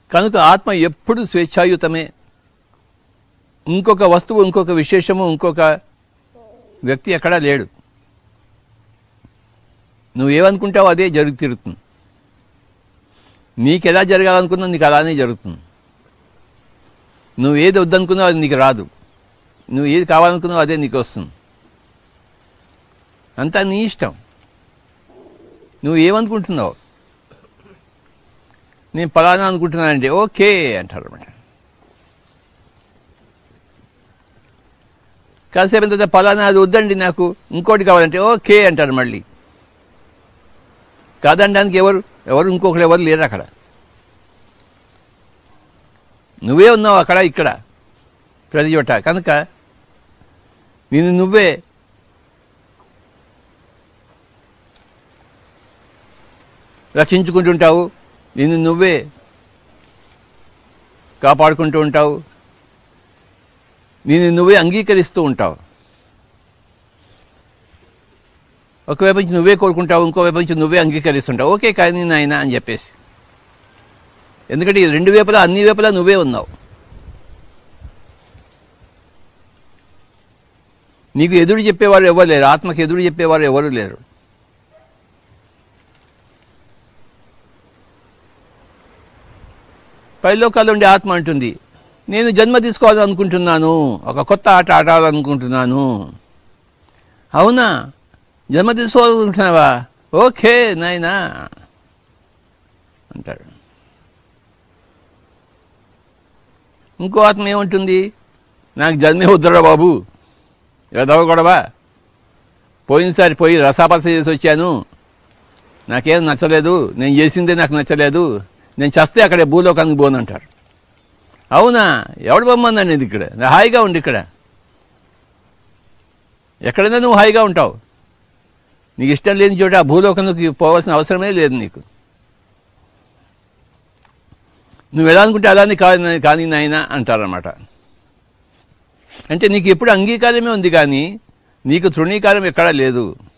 కనుక ఆత్మ ఎప్పుడు స్వేచ్ఛాయుతమే ఇంకొక వస్తువు ఇంకొక విశేషము ఇంకొక వ్యక్తి ఎక్కడా లేడు నువ్వేమనుకుంటావో అదే జరుగు తిరుగుతుంది నీకు ఎలా జరగాలనుకున్నావు నీకు అలానే జరుగుతుంది నువ్వు ఏది వద్దనుకున్నావు అది నీకు రాదు నువ్వు ఏది కావాలనుకున్నావు అదే నీకు వస్తుంది అంతా నీ ఇష్టం నువ్వు ఏమనుకుంటున్నావు నేను ఫలానా అనుకుంటున్నానంటే ఓకే అంటారు అనమాట కాసేపు తర్వాత ఫలానా అది వద్దండి నాకు ఇంకోటి కావాలంటే ఓకే అంటారు మళ్ళీ కాదనడానికి ఎవరు ఎవరు ఇంకొకరు ఎవరు లేరు అక్కడ నువ్వే ఉన్నావు అక్కడ ఇక్కడ ప్రతి చోట కనుక నేను నువ్వే రక్షించుకుంటుంటావు నిన్ను నువ్వే కాపాడుకుంటూ ఉంటావు నిన్ను నువ్వే అంగీకరిస్తూ ఉంటావు ఒకవైపు నుంచి నువ్వే కోరుకుంటావు ఇంకోవైపు నుంచి నువ్వే అంగీకరిస్తుంటావు ఓకే కానీ నాయన అని చెప్పేసి ఎందుకంటే ఈ రెండు వైపులా అన్ని వైపులా నువ్వే ఉన్నావు నీకు ఎదురు చెప్పేవారు ఎవరు లేరు ఆత్మకి ఎదురు చెప్పేవారు ఎవరు లేరు పైలోకాలు ఉండే ఆత్మ అంటుంది నేను జన్మ తీసుకోవాలనుకుంటున్నాను ఒక కొత్త ఆట ఆడాలనుకుంటున్నాను అవునా జన్మ తీసుకోవాలనుకుంటున్నావా ఓకే నాయనా అంటాడు ఇంకో ఆత్మ ఏముంటుంది నాకు జన్మే వద్దురా బాబు ఏదవ గొడవ పోయినసారి పోయి రసాపస చేసి వచ్చాను నాకేం నచ్చలేదు నేను చేసిందే నాకు నచ్చలేదు నేను చస్తే అక్కడే భూలోకానికి పోను అంటారు అవునా ఎవడు బొమ్మన్నాను ఇది ఇక్కడ నా హాయిగా ఉండి ఇక్కడ ఎక్కడైనా నువ్వు హాయిగా ఉంటావు నీకు ఇష్టం లేని చోట ఆ భూలోకానికి పోవాల్సిన అవసరమే లేదు నీకు నువ్వు ఎలా అనుకుంటే అలానే కాదు కానీ నాయన అంటారన్నమాట అంటే నీకు ఎప్పుడు అంగీకారమే ఉంది కానీ నీకు తృణీకారం ఎక్కడా లేదు